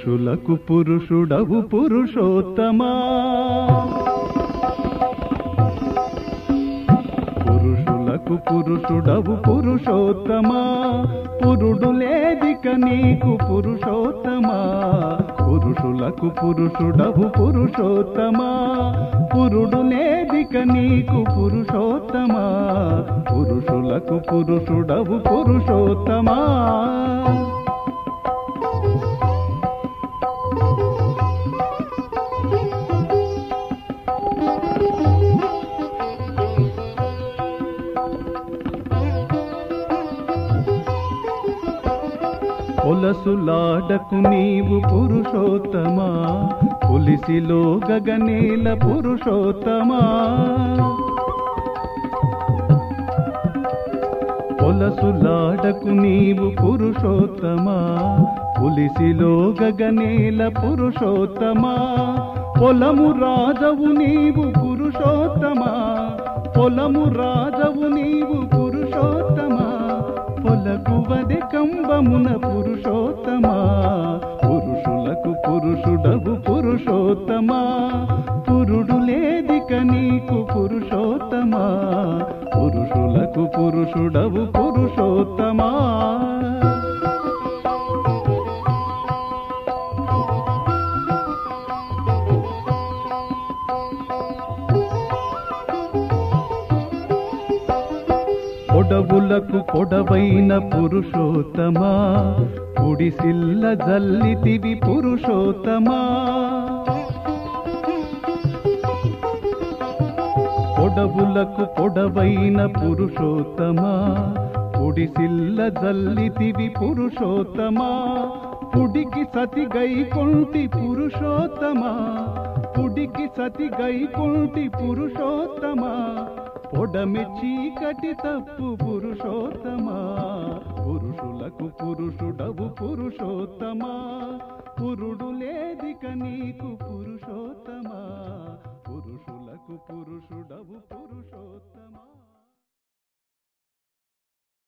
పురుషులకు పురుషుడవు పురుషోత్తమా పురుషులకు పురుషుడవు పురుషోత్తమా పురుడు లేదిక నీకు పురుషోత్తమా పురుషులకు పురుషుడవు పురుషోత్తమా పురుడు లేదిక నీకు పురుషోత్తమా పురుషులకు పురుషుడవు పురుషోత్తమా పొలసులాడకు నీవు పురుషోత్తమా పులిసిలో గగనేల పురుషోత్తమా పొలసులాడకు నీవు పురుషోత్తమా పులిసిలో గగనేల పురుషోత్తమా పొలము రాజవు నీవు పురుషోత్తమా పొలము రాజవు నీవు పురుషోత్తమా పొలకువది కంబమున పురుషోత్తమా పురుషులకు పురుషుడవు పురుషోత్తమా పురుడు లేదిక నీకు పురుషోత్తమా పురుషులకు పురుషుడవు పురుషోత్తమా పొడవులకు పొడవైన పురుషోత్తమా కుడిసిల్ల జల్లితివి పురుషోత్తమా పొడవులకు పొడవైన పురుషోత్తమా కుడిసిల్ల జల్లితివి పురుషోత్తమా పుడికి సతి గైకొంటి పురుషోత్తమా పుడికి సతి గైకొంటి పురుషోత్తమా పొడమి చీకటి తప్పు పురుషోత్తమా పురుషులకు పురుషుడవు పురుషోత్తమా పురుడు లేదిక నీకు పురుషోత్తమా పురుషులకు పురుషుడవు పురుషోత్తమా